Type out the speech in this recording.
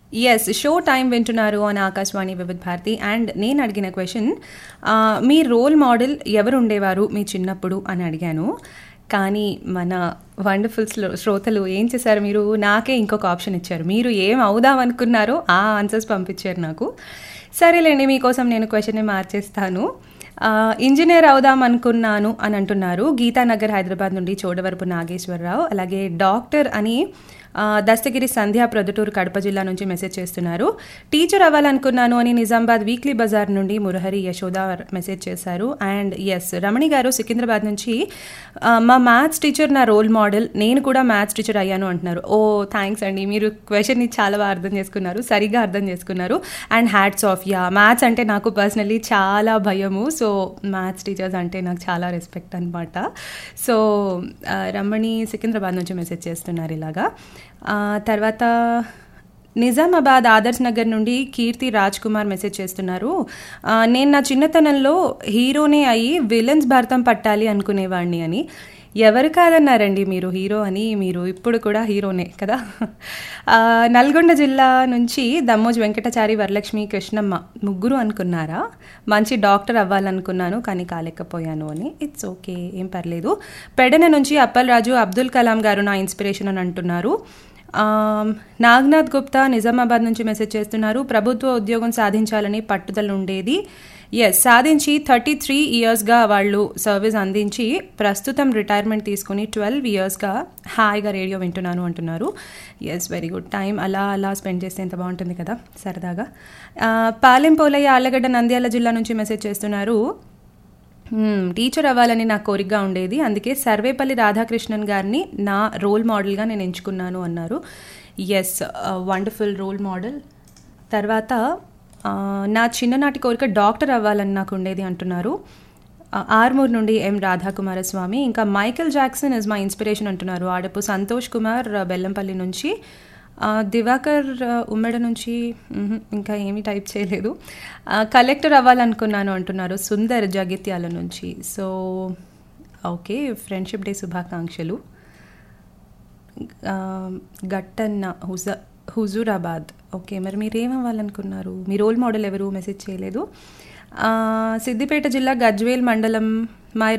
Yes show time వింటున్నారు అని ఆకాశవాణి వివిధ భారతి అండ్ నేను అడిగిన క్వశ్చన్ మీ రోల్ మోడల్ ఎవరు ఉండేవారు మీ చిన్నప్పుడు అని అడిగాను కానీ మన వండర్ఫుల్ శ్రోతలు ఏం చేశారు మీరు నాకే ఇంకొక ఆప్షన్ ఇచ్చారు మీరు ఏం అవుదాం అనుకున్నారో ఆ ఆన్సర్స్ పంపించారు నాకు సరేలేండి మీకోసం నేను క్వశ్చన్ని మార్చేస్తాను ఆ, ఇంజనీర్ అవుదాం అనుకున్నాను అని అంటున్నారు గీతానగర్ హైదరాబాద్ నుండి చోడవరపు నాగేశ్వరరావు అలాగే డాక్టర్ అని ఆ, దస్తగిరి సంధ్య ప్రొద్దుటూరు కడప జిల్లా నుంచి మెసేజ్ చేస్తున్నారు టీచర్ అవ్వాలనుకున్నాను అని నిజామాబాద్ వీక్లీ బజార్ నుండి మురహరి యశోద మెసేజ్ చేశారు అండ్ ఎస్ రమణి గారు సికింద్రాబాద్ నుంచి ఆ, మా మ్యాథ్స్ టీచర్ నా రోల్ మోడల్ నేను కూడా మ్యాథ్స్ టీచర్ అయ్యాను అంటున్నారు ఓ థ్యాంక్స్ అండి మీరు క్వశ్చన్ని చాలా బాగా అర్థం చేసుకున్నారు సరిగ్గా అర్థం చేసుకున్నారు and hats off yeah maths అంటే నాకు పర్సనలీ చాలా భయము సో మ్యాథ్స్ టీచర్స్ అంటే నాకు చాలా రెస్పెక్ట్ అనమాట సో ఆ, రమణి సికింద్రాబాద్ నుంచి మెసేజ్ చేస్తున్నారు ఇలాగా ఆ, తర్వాత నిజామాబాద్ ఆదర్శ్ నగర్ నుండి కీర్తి రాజ్ కుమార్ మెసేజ్ చేస్తున్నారు ఆ, నేను నా చిన్నతనంలో హీరోనే అయ్యి విలన్స్ భర్తం పట్టాలి అనుకునేవాడిని అని ఎవరు కాదన్నారండి మీరు హీరో అని మీరు ఇప్పుడు కూడా హీరోనే కదా ఆ, నల్గొండ జిల్లా నుంచి దమ్మోజ్ వెంకటాచారి వరలక్ష్మి కృష్ణమ్మ ముగ్గురు అనుకున్నారా మంచి డాక్టర్ అవ్వాలనుకున్నాను కానీ కాలేకపోయాను అని ఇట్స్ ఓకే ఏం పర్లేదు పెడన నుంచి అప్పలరాజు అబ్దుల్ కలాం గారు నా ఇన్స్పిరేషన్ అని అంటున్నారు ఆమ్, నాగ్నాథ్ గుప్తా నిజామాబాద్ నుంచి మెసేజ్ చేస్తున్నారు ప్రభుత్వ ఉద్యోగం సాధించాలని పట్టుదల ఉండేది ఎస్ సాధించి థర్టీ త్రీ ఇయర్స్గా వాళ్ళు సర్వీస్ అందించి ప్రస్తుతం రిటైర్మెంట్ తీసుకుని ట్వెల్వ్ ఇయర్స్గా హాయిగా రేడియో వింటున్నాను అంటున్నారు ఎస్ వెరీ గుడ్ టైం అలా అలా స్పెండ్ చేస్తే ఎంత బాగుంటుంది కదా సరదాగా ఆ, పాలెం పోలయ్య ఆళ్ళగడ్డ నంద్యాల జిల్లా నుంచి మెసేజ్ చేస్తున్నారు మ్మ్. టీచర్ అవ్వాలని నా కోరికగా ఉండేది అందుకే సర్వేపల్లి రాధాకృష్ణన్ గారిని నా రోల్ మోడల్గా నేను ఎంచుకున్నాను అన్నారు ఎస్ వండర్ఫుల్ రోల్ మోడల్ తర్వాత ఆ, నా చిన్ననాటి కోరిక డాక్టర్ అవ్వాలని నాకు ఉండేది అంటున్నారు ఆ, ఆర్మూర్ నుండి ఎం రాధాకుమారస్వామి ఇంకా Michael Jackson is my inspiration అంటున్నారు ఆడపు సంతోష్ కుమార్ ఆ, బెల్లంపల్లి నుంచి ఆ, దివాకర్ ఆ, ఉమ్మెడ నుంచి మ్హూ, ఇంకా ఏమీ టైప్ చేయలేదు ఆ, కలెక్టర్ అవ్వాలనుకున్నాను అంటున్నారు సుందర్ జగిత్యాల నుంచి సో ఓకే ఫ్రెండ్షిప్ డే శుభాకాంక్షలు ఆ, గట్టన్న హుజ హుజూరాబాద్ ఓకే మరి మీరు ఏమవ్వాలనుకున్నారు మీ రోల్ మోడల్ ఎవరు మెసేజ్ చేయలేదు ఆ, సిద్దిపేట జిల్లా గజ్వేల్ మండలం మై